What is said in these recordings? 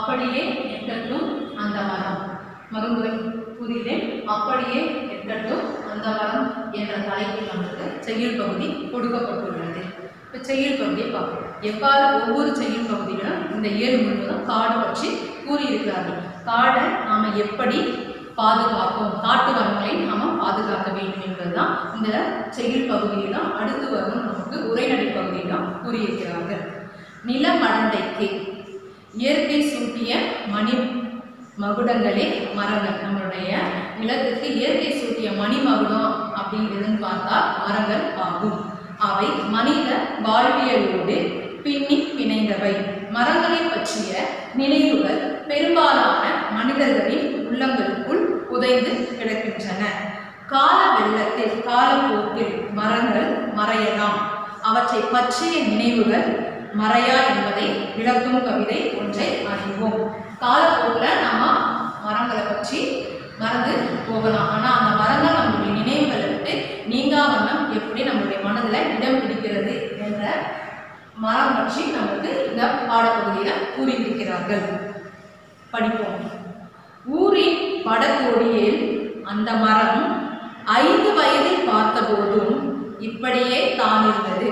அப்படியே இருக்கட்டும் அந்த மரம் மறுமுறை கூறுகிறேன் அப்படியே இருக்கட்டும் அந்த மரம் என்ற தலைப்பில் நமக்கு செய்யுள் பகுதி கொடுக்கப்பட்டுள்ளது இப்போ செய்யுள் பகுதியை பார்ப்போம் எவ்வாறு ஒவ்வொரு செய்யுள் பகுதிகளும் இந்த ஏழு முழுவதும் காடு பற்றி கூறியிருக்கிறார்கள் காடை நாம் எப்படி பாதுகாப்போம் காட்டு வளங்களை நாம் பாதுகாக்க வேண்டும் என்பதுதான் இந்த செய்யுள் பகுதியிலும் அடுத்து வரும் நமக்கு உரைநடை பகுதியிலும் கூறியிருக்கிறார்கள் நிலமடந்தைக்கு இயற்கை சூட்டிய மணி மகுடங்களே மரங்கள் நம்மளுடைய நிலத்துக்கு இயற்கை சூட்டிய மணி மகுடம் அப்படிங்கிறதுன்னு பார்த்தா மரங்கள் ஆகும் அவை மனித வாழ்வியலோடு பின்னி பிணைந்தவை மரங்களை பற்றிய நினைவுகள் பெரும்பாலான மனிதர்களின் உள்ளங்களுக்குள் புதைந்து கிடக்கின்றன கால வெள்ளத்தில் காலப்போக்கில் மரங்கள் மறையலாம் அவற்றை பற்றிய நினைவுகள் மறையா என்பதை விளக்கும் கவிதை ஒன்றை அறிவோம் காலப்போக்கில் நம்ம மரங்களை பற்றி மறந்து போகலாம் ஆனால் அந்த மரங்கள் நம்மளுடைய நினைவுகளை விட்டு நீங்கா வண்ணம் எப்படி நம்மளுடைய மனதில் இடம் பிடிக்கிறது என்ற மரம் பற்றி நமக்கு இந்த பாடப்பகுதியில் கூறியிருக்கிறார்கள் படிப்போம் ஊரின் வடகோடியில் அந்த மரம் ஐந்து வயதில் பார்த்தபோதும் இப்படியே தான் இருந்தது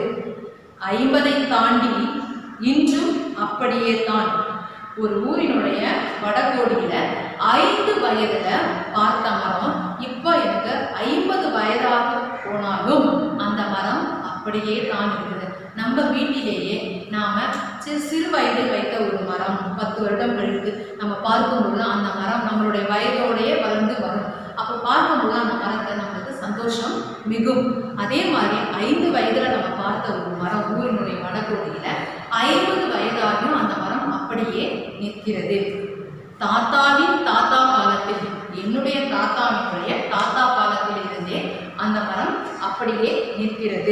ஐம்பதை தாண்டி இன்றும் அப்படியே தான் ஒரு ஊரினுடைய வடகோடியில ஐந்து வயதுல பார்த்த மரம் இப்போ எனக்கு ஐம்பது வயதாக போனாலும் அந்த மரம் அப்படியே தான் இருக்குது நம்ம வீட்டிலேயே நாம சிறு சிறு வயதில் வைத்த ஒரு மரம் பத்து வருடம் கழித்து நம்ம பார்க்கும்போது அந்த மரம் நம்மளுடைய வயதோடையே வளர்ந்து வரும் அப்போ பார்க்கும்போது அந்த மரத்தை நம்மளுக்கு சந்தோஷம் மிகும் அதே மாதிரி ஐந்து வயதுல நம்ம பார்த்த ஒரு மரம் ஊரினுடைய வடகோடியில ஐம்பது வயதாகியும் அந்த மரம் அப்படியே நிற்கிறது தாத்தாவின் தாத்தா காலத்தில் என்னுடைய தாத்தாவினுடைய தாத்தா காலத்தில் இருந்தே அந்த மரம் அப்படியே நிற்கிறது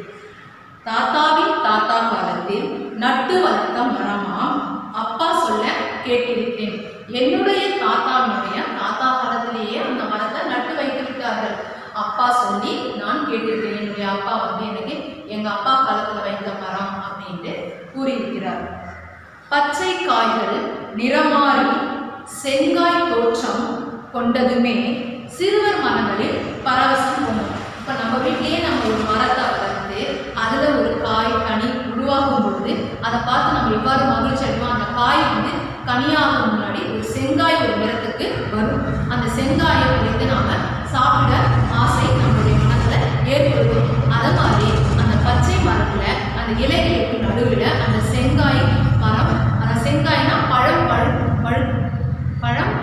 தாத்தாவின் தாத்தா காலத்தில் நட்டு வளர்த்த மரமாம் அப்பா சொல்ல கேட்டிருக்கிறேன் என்னுடைய தாத்தாவினுடைய தாத்தா காலத்திலேயே அந்த மரத்தை நட்டு வைத்து விட்டார்கள் அப்பா சொல்லி நான் கேட்டிருக்கிறேன் என்னுடைய அப்பா வந்து எனக்கு எங்க அப்பா காலத்துல வைத்த மரம் அப்படின்ட்டு கூறியிருக்கிறார் பச்சை காய்கள் நிறமாறி செங்காய் தோற்றம் கொண்டதுமே சிறுவர் மனங்களில் பரவசம் கொண்டோம் இப்போ நம்ம வீட்டிலேயே நம்ம ஒரு மரத்தை வளர்த்து அதில் ஒரு காய் கனி உருவாகும் பொழுது அதை பார்த்து நம்ம எவ்வாறு மகிழ்ச்சி அடைவோம் அந்த காய் வந்து கனியாகும் முன்னாடி ஒரு செங்காய் ஒரு நிறத்துக்கு வரும் அந்த செங்காயை வைத்து நாம சாப்பிட ஆசை நம்மளுடைய மனதில் ஏற்படுத்தும் அதை மாதிரி அந்த பச்சை மரத்துல அந்த இலைகளுக்கு நடுவில் அந்த செங்காய் மரம் அந்த செங்காய்னா பழம் பழம் பழம் பழம்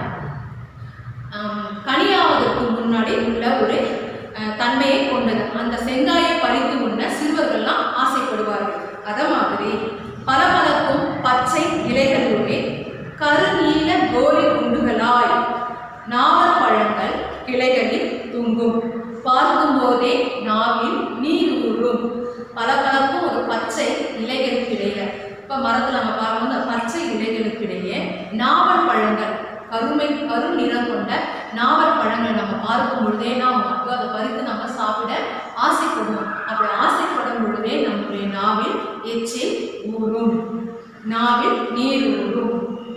ஆம், கனியாவதற்கு முன்னாடி உள்ள ஒரு அஹ், தன்மையை கொண்டது அந்த செங்காயை பறித்து உண்ண சிறுவர்கள்லாம் ஆசைப்படுவார்கள் அத மாதிரி பளபளக்கும் பச்சை இலைகளோடு கருநீல கோரி குண்டுகளாய் நாவல் பழங்கள் கிளைகளில் தூங்கும் பார்க்கும்போதே நாவில் நீர் ஊறும் பளபளக்கும் ஒரு பச்சை இலைகளுக்கு இடையில இப்போ மரத்தில் நம்ம பார்க்கும்போது அந்த பச்சை இலைகளுக்கு இடையே நாவல் பழங்கள் கருமை கரு நிறம் கொண்ட நாவல் பழங்களை நம்ம பார்க்கும் பொழுதே நாம் வந்து அதை பறித்து நம்ம சாப்பிட ஆசைப்படுவோம் அப்படி ஆசைப்படும் பொழுதே நம்முடைய நாவில் எச்சில் ஊறும் நாவில் நீர் ஊறும்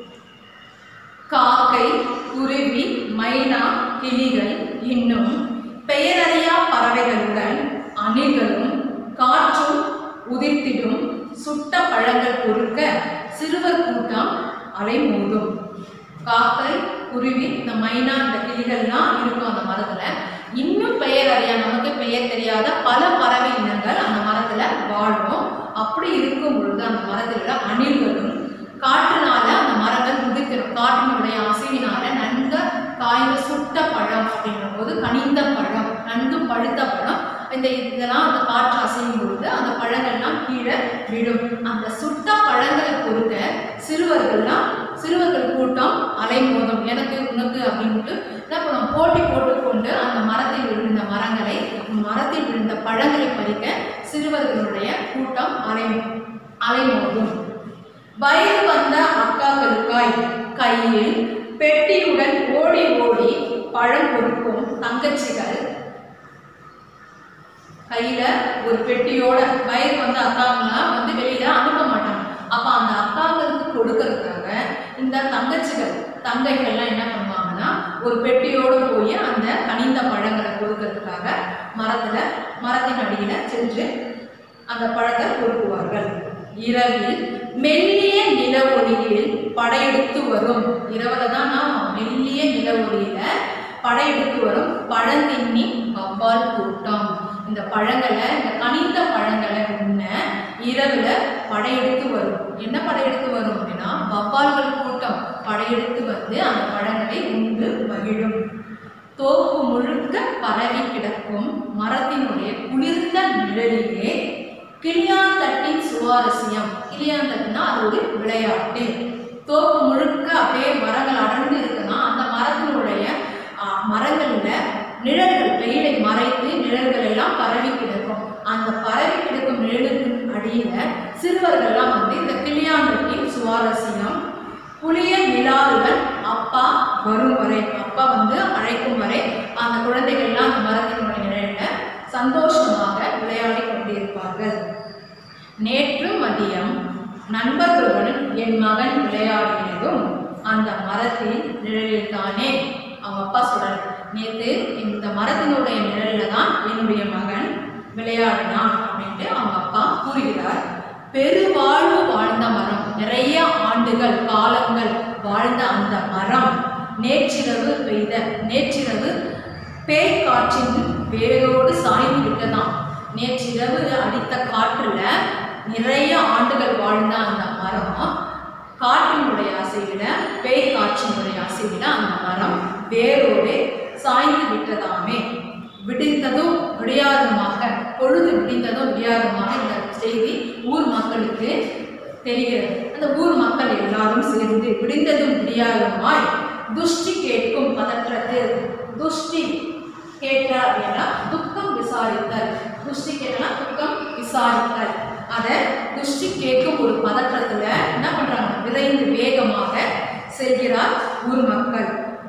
காக்கை குருவி மைனா கிளிகள் இன்னும் பெயரறியா பறவைகளுடன் அணில்களும் காற்றும் உதிர்த்திடும் சுட்ட பழங்கள் பொறுக்க சிறுவர் கூட்டம் அலைமோதும் காக்கை குருவி இந்த மைனா இந்த கிளிகள்லாம் இருக்கும் அந்த மரத்துல இன்னும் பெயர் அறியா நமக்கு பெயர் தெரியாத பல பறவை இனங்கள் அந்த மரத்துல வாழும் அப்படி இருக்கும் பொழுது அந்த மரத்தில் உள்ள அணில்களும் காற்றுனால அந்த மரங்கள் முதிர்த்திடும் காற்றினுடைய அசைவினால நன்க காய்ந்த சுட்ட பழம் அப்படின்ற போது கனிந்த பழம் நன்கு பழுத்த பழம் இந்த இதெல்லாம் அந்த காற்று அசையும் பொழுது அந்த பழங்கள்லாம் கீழே விடும் அந்த சுட்ட பழங்களை பொறுத்த சிறுவர்கள்லாம் சிறுவர்கள் கூட்டம் அலைமோதும் எனக்கு உனக்கு அப்படின்ட்டு என்ன பண்ணுவோம் போட்டி போட்டுக்கொண்டு அந்த மரத்தில் விழுந்த மரங்களை மரத்தில் விழுந்த பழங்களை பறிக்க சிறுவர்களுடைய கூட்டம் அலை அலைமோதும் வயது வந்த அக்காக்களுக்காய் கையில் பெட்டியுடன் ஓடி ஓடி பழம் கொடுக்கும் தங்கச்சிகள் கையில ஒரு பெட்டியோட வயது வந்த அக்காங்களாம் வந்து வெளியில அனுப்ப மாட்டாங்க அப்ப அந்த அக்காங்களுக்கு கொடுக்கறதுக்காக இந்த இந்த தங்கச்சிகள் தங்கைகள்லாம் என்ன பண்ணுவாங்கன்னா ஒரு பெட்டியோடு போய் அந்த கனிந்த பழங்களை கொடுக்கறதுக்காக மரத்துல மரத்தின் அடியில சென்று அந்த பழத்தை பொறுக்குவார்கள் இரவில் மெல்லிய நில ஒளியில் படையெடுத்து வரும் இரவுல தான் நாம் மெல்லிய நில ஒளியில படையெடுத்து வரும் பழந்தின்னி வவ்வால் கூட்டம் இந்த பழங்களை இந்த கனிந்த பழங்களை உண்ண இரவுல படையெடுத்து வரும் என்ன படையெடுத்து வரும் அப்படின்னா வவ்வால்கள் கூட்டம் படையெடுத்து வந்து அந்த பழங்களை உண்டு மகிழும் தோப்பு முழுக்க பரவி கிடக்கும் மரத்தினுடைய குளிர்ந்த நிழலிலே கிளியாந்தட்டின் சுவாரஸ்யம் கிளியாந்தட்டுனா அது ஒரு விளையாட்டு தோப்பு முழுக்க அப்படியே மரங்கள் அடர்ந்து இருக்குன்னா அந்த மரத்தினுடைய ஆ, மரங்கள்ல நிழல்கள் வெயிலை மறைத்து நிழல்கள் எல்லாம் பரவி கிடக்கும் அந்த பரவி கிடக்கும் நிழலுக்கு அடியில சிறுவர்கள்லாம் வந்து இந்த கிளியாந்தட்டின் சுவாரஸ்யம் புளிய நிலாவுகள் அப்பா வரும் வரை அப்பா வந்து அழைக்கும் வரை அந்த குழந்தைகள்லாம் அந்த மரத்தினுடைய நிழல்ல சந்தோஷமாக விளையாடி கொண்டிருப்பார்கள் நேற்று மதியம் நண்பர்களுடன் என் மகன் விளையாடினதும் அந்த மரத்தின் நிழலில் தானே அவங்க அப்பா சொல்றாரு நேற்று இந்த மரத்தினுடைய நிழல்ல தான் என்னுடைய மகன் விளையாடினான் அப்படின்ட்டு அவங்க அப்பா கூறுகிறார் பெருவாழ்வு வாழ்ந்த மரம் நிறைய ஆண்டுகள் காலங்கள் வாழ்ந்த அந்த மரம் நேற்றிரவு பெய்த நேற்றிரவு பேய் காற்றின் வேரோடு சாய்ந்து விட்டதாம் நேற்றிரவு அடித்த காற்றுல நிறைய ஆண்டுகள் வாழ்ந்த அந்த மரம் காற்றினுடைய அசைவில பேய் காற்றினுடைய அசைவில அந்த மரம் வேரோடு சாய்ந்து விட்டதாமே விடிந்ததும் விடியாதமாக பொழுது விடிந்ததும் விடியாதமாக இந்த செய்தி ஊர் மக்களுக்கு தெரிகிறது அந்த ஊர் மக்கள் எல்லாரும் சேர்ந்து விடிந்ததும் விடியாதமாய் துஷ்டி கேட்கும் பதற்றத்தில் துஷ்டி கேட்டார் அப்படின்னா துக்கம் விசாரித்தல் துஷ்டி கேட்டா துக்கம் விசாரித்தல் அதை துஷ்டி கேட்கும் ஒரு பதற்றத்துல என்ன பண்றாங்க விரைந்து வேகமாக செல்கிறார் ஊர் மக்கள்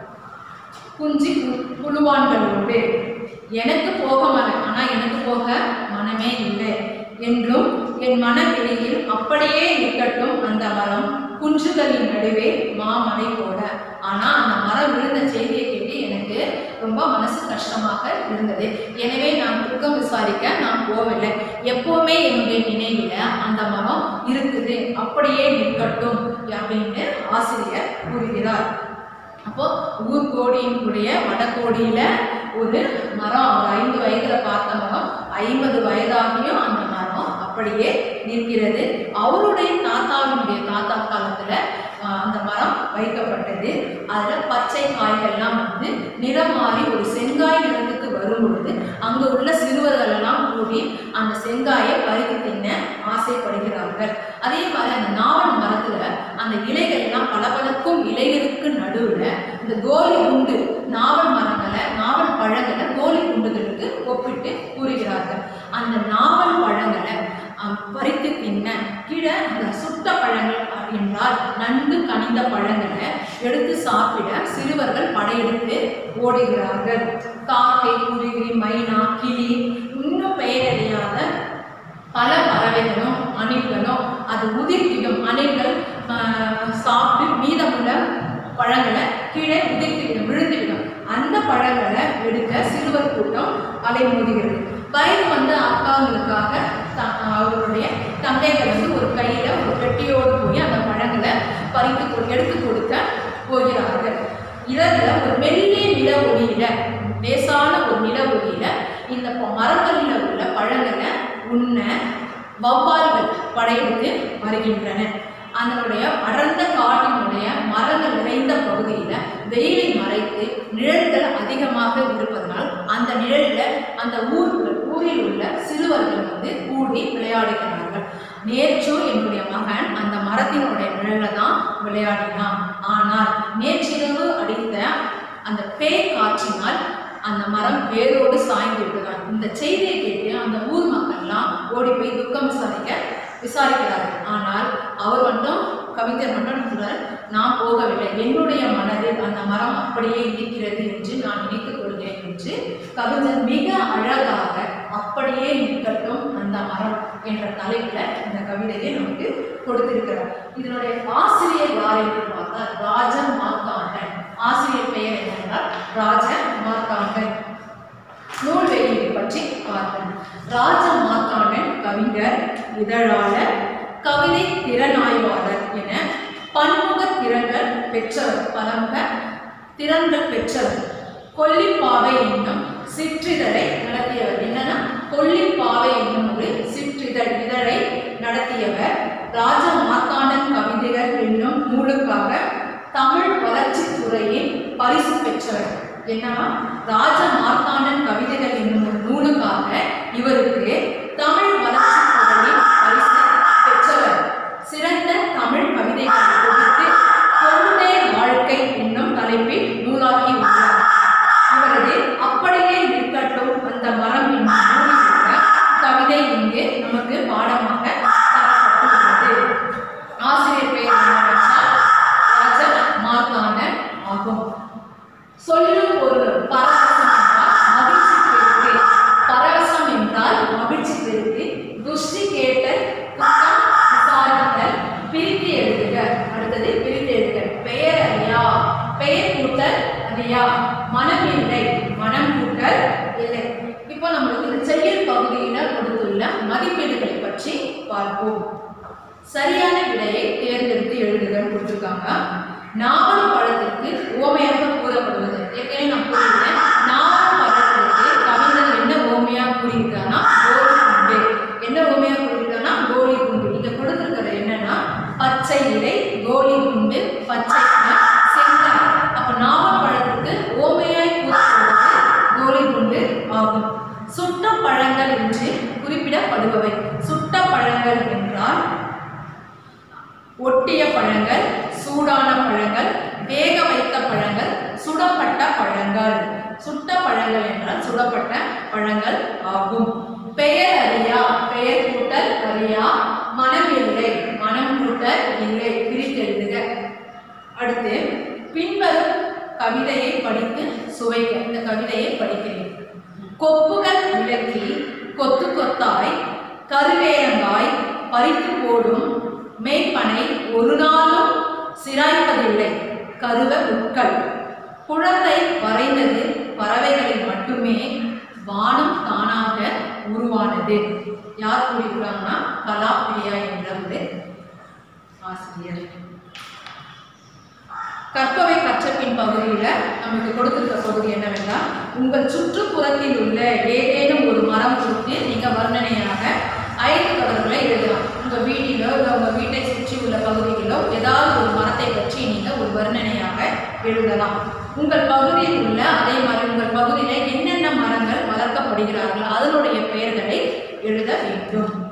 குஞ்சு கு- குழுவான்களோடு எனக்கு போக மன ஆனால் எனக்கு போக மனமே இல்லை என்றும் என் மனவெளியில் அப்படியே நிற்கட்டும் அந்த மரம் குஞ்சுகளின் நடுவே மாமலை போல ஆனால் அந்த மரம் விழுந்த செய்தியை கேட்டு எனக்கு ரொம்ப மனசு கஷ்டமாக இருந்தது எனவே நான் துக்கம் விசாரிக்க நான் போகவில்லை எப்போவுமே என்னுடைய நினைவில் அந்த மரம் இருக்குது அப்படியே நிற்கட்டும் அப்படின்னு ஆசிரியர் கூறுகிறார் அப்போ ஊர் கோடியினுடைய வடகோடியில ஒரு மரம் ஒரு ஐந்து வயதுல பார்த்த மரம் ஐம்பது வயதாகியும் அந்த மரம் அப்படியே நிற்கிறது அவருடைய தாத்தாவினுடைய தாத்தா காலத்துல ஆஹ், அந்த மரம் வைக்கப்பட்டது அதுல பச்சை காய்கள்லாம் வந்து நிறம் மாறி ஒரு செங்காய் நிறத்துக்கு வரும் பொழுது அங்க உள்ள சிறுவர்கள் எல்லாம் கூடி அந்த செங்காயை பறித்து தின்ன ஆசைப்படுகிறார்கள் அதே மாதிரி அந்த நாவல் மரத்துல அந்த இலைகள் எல்லாம் பளபளக்கும் இலைகளுக்கு நடுவுல இந்த கோலி குண்டு நாவல் மரங்களை நாவல் பழங்களை கோலி குண்டுகளுக்கு ஒப்பிட்டு கூறுகிறார்கள் அந்த நாவல் பழங்களை அஹ், பறித்து தின்ன கீழே அந்த சுட்ட பழங்கள் என்றால் நன்கு கனிந்த பழங்களை எடுத்து சாப்பிட சிறுவர்கள் படையெடுத்து ஓடுகிறார்கள் காக்கை குருவி மைனா கிளி இன்னும் பெயரறியாத பல பறவைகளும் அணில்களும் அது உதிர்த்திடும் அணில்கள் ஆஹ், சாப்பிட்டு மீதமுள்ள பழங்களை கீழே உதிர்த்திவிடும் விழுந்துவிடும் அந்த பழங்களை எடுக்க சிறுவர் கூட்டம் அலைமோதுகிறது வயது வந்த அக்காங்களுக்காக த- அவர்களுடைய தந்தைகள் வந்து ஒரு கையில ஒரு பெட்டியோடு போய் அந்த பழங்களை பறித்து கொ- எடுத்து கொடுக்க போகிறார்கள் இரவுல ஒரு மெல்லிய நில ஒளியில லேசான ஒரு நில ஒளியில இந்த ப- மரங்களில் உள்ள பழங்களை உண்ண வௌவால்கள் படையெடுத்து வருகின்றன அதனுடைய அடர்ந்த காட்டினுடைய மரங்கள் நிறைந்த பகுதியில் வெயிலை மறைத்து நிழல்கள் அதிகமாக இருப்பதனால் அந்த நிழலில் அந்த ஊர் ஊரில் உள்ள சிறுவர்கள் வந்து கூடி விளையாடுகிறார்கள் நேற்றும் என்னுடைய மகன் அந்த மரத்தினுடைய நிழல்ல தான் விளையாடினான் ஆனால் நேற்றிரவு அடித்த அந்த பேய் காற்றினால் அந்த மரம் வேரோடு சாய்ந்து விடுதான் இந்த செய்தியை கேட்டு அந்த ஊர் மக்கள்லாம் ஓடி போய் துக்கம் விசாரிக்க விசாரிக்கிறார்கள் ஆனால் அவர் மட்டும் கவிஞர் மட்டும் என்ன சொல்றாரு நான் போகவில்லை என்னுடைய மனதில் அந்த மரம் அப்படியே இருக்கிறது என்று நான் நினைத்துக் கொள்கிறேன் என்று கவிஞர் மிக அழகாக அப்படியே நிற்கட்டும் அந்த மரம் என்ற தலைப்புல இந்த கவிதையை நமக்கு கொடுத்திருக்கிறார் இதனுடைய ஆசிரியர் யார் என்று பார்த்தால் ராஜ மார்த்தாண்டன் ஆசிரியர் பெயர் என்னென்றால் ராஜ மார்த்தாண்டன் நூல் வெளியீடு பற்றி பார்ப்போம் ராஜ மார்த்தாண்டன் கவிஞர் இதழாளர் கவிதை திறனாய்வாளர் என பன்முக திறன்கள் பெற்றவர் பலமுக திறன்கள் பெற்றவர் கொல்லிப்பாவை என்னும் சிற்றிதழை நடத்தியவர் என்னன்னா கொல்லிப்பாவை என்னும் ஒரு சிற்றிதழ் இதழை நடத்தியவர் ராஜ மார்த்தாண்டன் கவிதைகள் என்னும் நூலுக்காக தமிழ் வளர்ச்சித் துறையின் பரிசு பெற்றவர் என்னவா ராஜ மார்த்தாண்டன் கவிதைகள் என்னும் ஒரு நூலுக்காக இவருக்கு தமிழ் வளர்ச்சித் துறையின் பரிசு பெற்றவர் சிறந்த தமிழ் கவிதைகளை தொகுத்து தொண்டே வாழ்க்கை என்னும் தலைப்பில் நூலாக்கி உள்ளார் இவரது அப்படியே நிற்கட்டும் அந்த மரம் என்னும் நூலில் உள்ள கவிதை இங்கு நமக்கு பாடமாக தரப்பட்டுள்ளது ஆசிரியர் பெயர் என்னவென்றால் ராஜ மார்த்தாண்டன் ஆகும் சொல்லும் பொருள் பரவசம் என்றால் மகிழ்ச்சி பெருக்கு பரவசம் என்றால் மகிழ்ச்சி பெருக்கு துஷ்டி கேட்டல் குற்றம் விசாரித்தல் பிரித்து எழுதுக அடுத்தது பிரித்து எழுதுக பெயர் அறியா பெயர் கூட்டல் அறியா மனம் இல்லை மனம் கூட்டல் இல்லை இப்போ நம்மளுக்கு இந்த செயல் பகுதியில கொடுத்துள்ள மதிப்பீடுகளை பற்றி பார்ப்போம் சரியான விடையை தேர்ந்தெடுத்து எழுதுகன்னு கொடுத்துருக்காங்க நாவல் பழத்திற்கு உவமையாக கூறப்படுவது ஏற்கனவே நான் கூறியிருந்தேன் நாவல் பழத்திற்கு கவிஞர் என்ன உவமையா கூறியிருக்காங்கன்னா கோழி குண்டு என்ன உவமையா கூறியிருக்காங்கன்னா கோழி குண்டு இங்க கொடுத்துருக்கிறது என்னன்னா பச்சை இலை கோழி குண்டு பச்சை நிறம், செங்காய் அப்ப நாவல் பழத்திற்கு உவமையாய் கூறப்படுவது கோழி குண்டு ஆகும் சுட்ட பழங்கள் என்று குறிப்பிடப்படுபவை சுட்ட பழங்கள் என்றால் ஒட்டிய பழங்கள் சூடான பழங்கள் வேக வைத்த பழங்கள் சுடப்பட்ட பழங்கள் சுட்ட பழங்கள் என்றால் சுடப்பட்ட பழங்கள் ஆகும் பெயர் அறியா பெயர் கூட்டல் அறியா மனம் இல்லை மனம் கூட்டல் இல்லை பிரித்து எழுதுக அடுத்து பின்வரும் கவிதையை படித்து சுவைக்க இந்த கவிதையை படிக்கிறேன் கொப்புகள் விளக்கி கொத்து கொத்தாய் கருவேலங்காய் பறித்து போடும் மேய்ப்பனை ஒரு நாளும் சிராய்ப்பதில்லை கருவ உட்கள் குழந்தை வரைந்தது பறவைகளில் மட்டுமே வானம் தானாக உருவானது யார் கூறியிருக்காங்கன்னா கலாப்பிரியா என்ற ஒரு ஆசிரியர் கற்பவை கற்றபின் பகுதியில் நமக்கு கொடுத்திருக்க பகுதி என்னவென்றால் உங்கள் சுற்றுப்புறத்தில் உள்ள ஏதேனும் ஒரு மரம் குறித்து நீங்கள் வர்ணனையாக ஐந்து தொடர்களை எழுதலாம் உங்கள் வீட்டிலோ இல்லை உங்கள் வீட்டை சுற்றி உள்ள பகுதியிலோ ஏதாவது ஒரு மரத்தை பற்றி நீங்கள் ஒரு வர்ணனையாக எழுதலாம் உங்கள் பகுதியில் உள்ள அதே மாதிரி உங்கள் பகுதியில் என்னென்ன மரங்கள் வளர்க்கப்படுகிறார்கள் அதனுடைய பெயர்களை எழுத வேண்டும்